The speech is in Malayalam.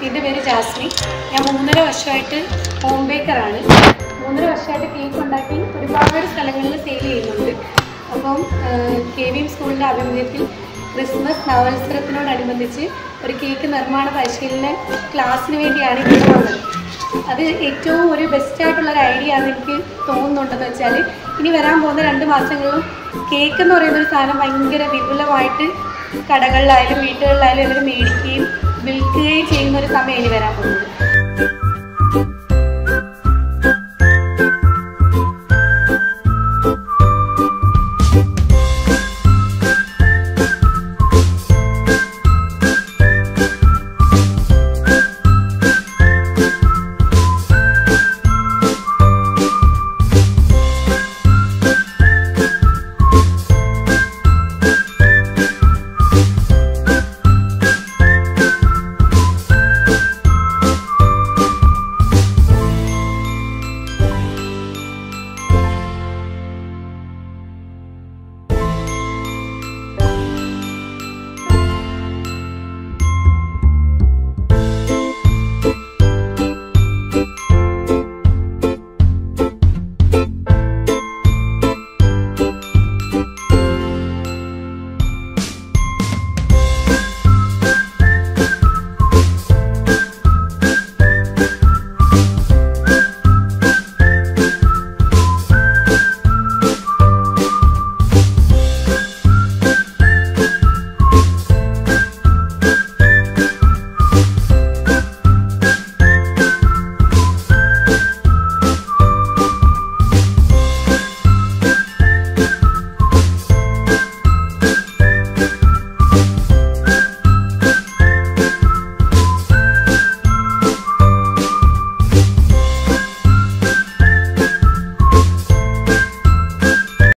എൻ്റെ പേര് ജാസ്മി ഞാൻ മൂന്നര വർഷമായിട്ട് ഹോം ബേക്കറാണ് മൂന്നര വർഷമായിട്ട് കേക്ക് ഉണ്ടാക്കി ഒരുപാട് സ്ഥലങ്ങളിൽ സെയിൽ ചെയ്യുന്നുണ്ട് അപ്പം കെ വി എം സ്കൂളിൻ്റെ ആഭിമുഖ്യത്തിൽ ക്രിസ്മസ് നവത്സരത്തിനോടനുബന്ധിച്ച് ഒരു കേക്ക് നിർമ്മാണ പരിശീലന ക്ലാസ്സിന് വേണ്ടിയാണ് ഇവിടെ വന്നത് അത് ഏറ്റവും ഒരു ബെസ്റ്റ് ആയിട്ടുള്ള ഒരു ഐഡിയ ആണ് എനിക്ക് തോന്നുന്നുണ്ടെന്ന് വെച്ചാൽ ഇനി വരാൻ പോകുന്ന രണ്ട് മാസങ്ങളിലും കേക്ക് എന്ന് പറയുന്ന ഒരു സാധനം ഭയങ്കര വിപുലമായിട്ട് കടകളിലായാലും വീടുകളിലായാലും എല്ലാവരും മേടിക്കുകയും വിൽക്കുകയും ചെയ്യുന്ന ഒരു സമയം ഇനി വരാൻ പോകുന്നത്